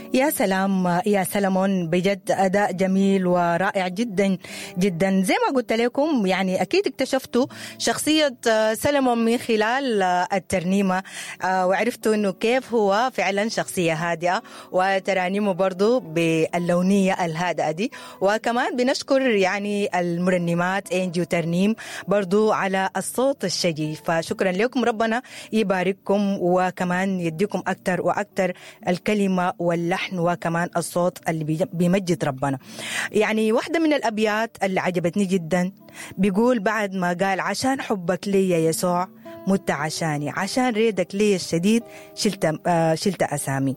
يا سلام يا سلمون بجد أداء جميل ورائع جدا جدا زي ما قلت لكم يعني أكيد اكتشفتوا شخصية سلمون من خلال الترنيمة وعرفتوا أنه كيف هو فعلا شخصية هادئة وترانيمه برضو باللونية الهادئة دي وكمان بنشكر يعني المرنمات انجي وترنيم برضو على الصوت الشجي فشكرا لكم ربنا يبارككم وكمان يديكم أكثر وأكثر الكلمة واللحن وكمان الصوت اللي بيمجد ربنا يعني واحدة من الأبيات اللي عجبتني جدا بيقول بعد ما قال عشان حبك لي يا يسوع مت عشاني عشان ريدك لي الشديد شلت, آه شلت أسامي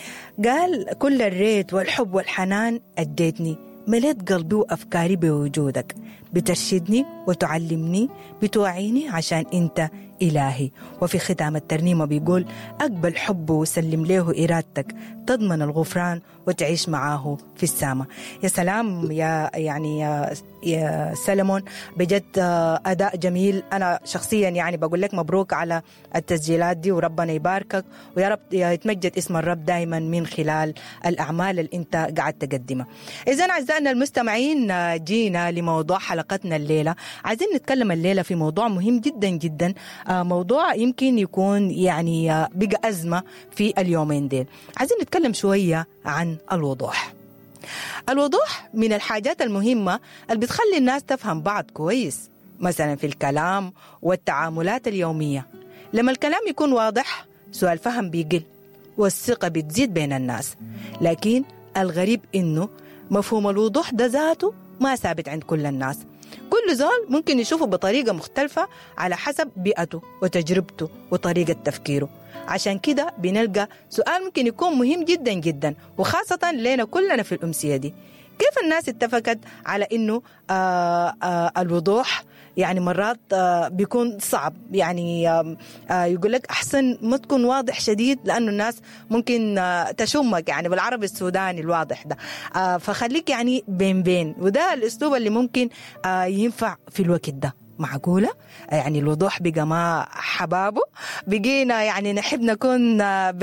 قال كل الريت والحب والحنان أديتني مليت قلبي وأفكاري بوجودك بترشدني وتعلمني بتوعيني عشان أنت إلهي وفي ختام الترنيمة بيقول أقبل حبه وسلم له إرادتك تضمن الغفران وتعيش معاه في السماء يا سلام يا يعني يا, يا سلمون بجد أداء جميل أنا شخصيا يعني بقول لك مبروك على التسجيلات دي وربنا يباركك ويا رب يتمجد اسم الرب دائما من خلال الأعمال اللي أنت قاعد تقدمها إذا أعزائنا المستمعين جينا لموضوع حلقتنا الليلة عايزين نتكلم الليلة في موضوع مهم جدا جدا موضوع يمكن يكون يعني بقى أزمة في اليومين ديل عايزين نتكلم شوية عن الوضوح الوضوح من الحاجات المهمة اللي بتخلي الناس تفهم بعض كويس مثلا في الكلام والتعاملات اليومية لما الكلام يكون واضح سوء الفهم بيقل والثقة بتزيد بين الناس لكن الغريب إنه مفهوم الوضوح ده ذاته ما ثابت عند كل الناس كل زول ممكن يشوفه بطريقة مختلفة على حسب بيئته وتجربته وطريقة تفكيره عشان كده بنلقى سؤال ممكن يكون مهم جدا جدا وخاصة لنا كلنا في الأمسية دي كيف الناس اتفقت على انه آآ آآ الوضوح يعني مرات بيكون صعب يعني يقول لك احسن ما تكون واضح شديد لانه الناس ممكن تشمك يعني بالعربي السوداني الواضح ده فخليك يعني بين بين وده الاسلوب اللي ممكن ينفع في الوقت ده معقولة يعني الوضوح بقى ما حبابه بقينا يعني نحب نكون